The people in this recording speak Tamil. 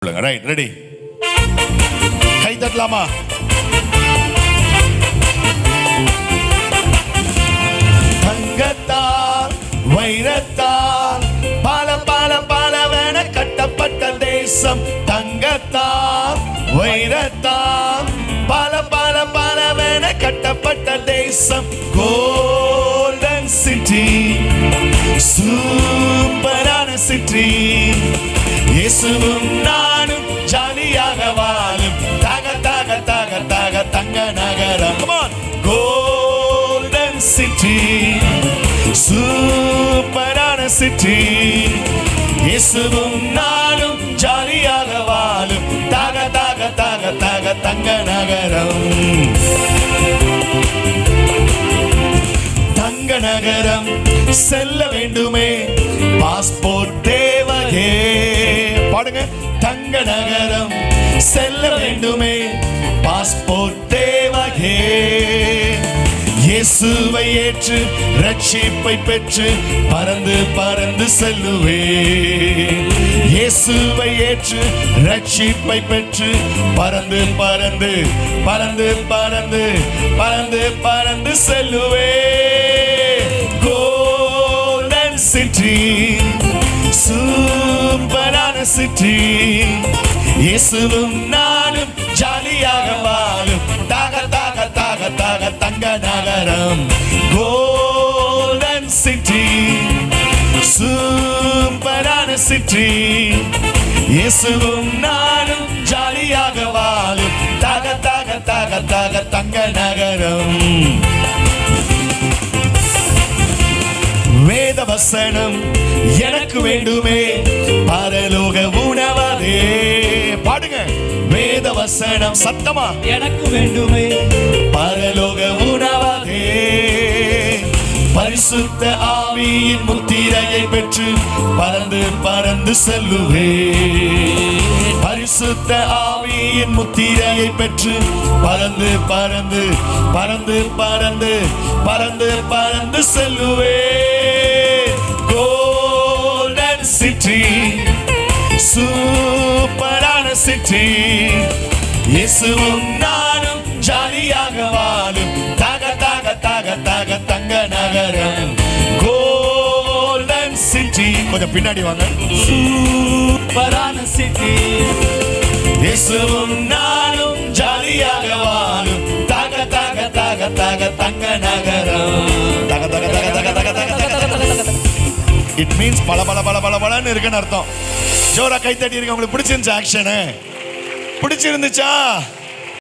ரைட் ரெடி கை தட்டலாமா தங்கத்தால் வைரத்தால் பல பல பலவென கட்டப்பட்ட தேசம் தங்கத்தால் வைரத்தால் பல பல பலவென கட்டப்பட்ட தேசம் கோல்டன் சிட்டி சூப்பரான சிட்டி இயேசுவும் நானும் ஜாலியாக வாழும் தக தக தக தக தங்க நகரம் Come on. கோல்டன் சிட்டி சூப்பரான சிட்டி இயேசுவும் நானும் ஜாலியாக வாழும் தக தக தக தக தங்க நகரம் தங்க நகரம் செல்ல வேண்டுமே பாஸ்போர்ட் தேவையே பாடுங்க தங்க நகரம் செல்ல வேண்டுமே பாஸ்போர்ட் தேவையே இயேசுவை ஏற்று ரட்சிப்பை பெற்று பறந்து பறந்து செல்லுவே இயேசுவை ஏற்று ரட்சிப்பை பெற்று பறந்து பறந்து பறந்து பறந்து பறந்து பறந்து செல்லுவே கோல்டன் சிட்டி சூப்பரான சிட்டி இயேசுவும் நானும் ஜாலியாக வாழும் தாக தாக தாக தாக தங்க நகரம் கோல்டன் சிட்டி சூப்பரான சிட்டி இயேசுவும் நானும் ஜாலியாக வாழும் தாக தாக தாக தாக தங்க நகரம் வேத வசனம் எனக்கு வேண்டுமே பரலோக உணவதே பாடுங்க வேத வசனம் சத்தமா எனக்கு வேண்டுமே பரலோக உணவதே பரிசுத்த ஆவியின் முத்திரையை பெற்று பறந்து பறந்து செல்லுவே பரிசுத்த ஆவியின் முத்திரையை பெற்று பறந்து பறந்து பறந்து பறந்து பறந்து பறந்து செல்லுவே கோல்டன் சிட்டி சூப்பரான சிட்டி இயேசுவும் நானும் ஜாலியாக வாழும் தக தக தக தக தங்க நகரம் கோல்டன் சிட்டி கொஞ்சம் பின்னாடி வாங்க சூப்பரான சிட்டி இயேசுவும் நானும் ஜாலியாக வாழும் தக தக தக தக தங்க நகரம் தக தக தக தக தக தக தக தக இட் மீன்ஸ் பல பல பல பல பலன்னு இருக்குன்னு அர்த்தம் ஜோரா கை தட்டி இருக்கு உங்களுக்கு பிடிச்சிருந்துச்சா ஆக்ஷனு பிடிச்சிருந்துச்சா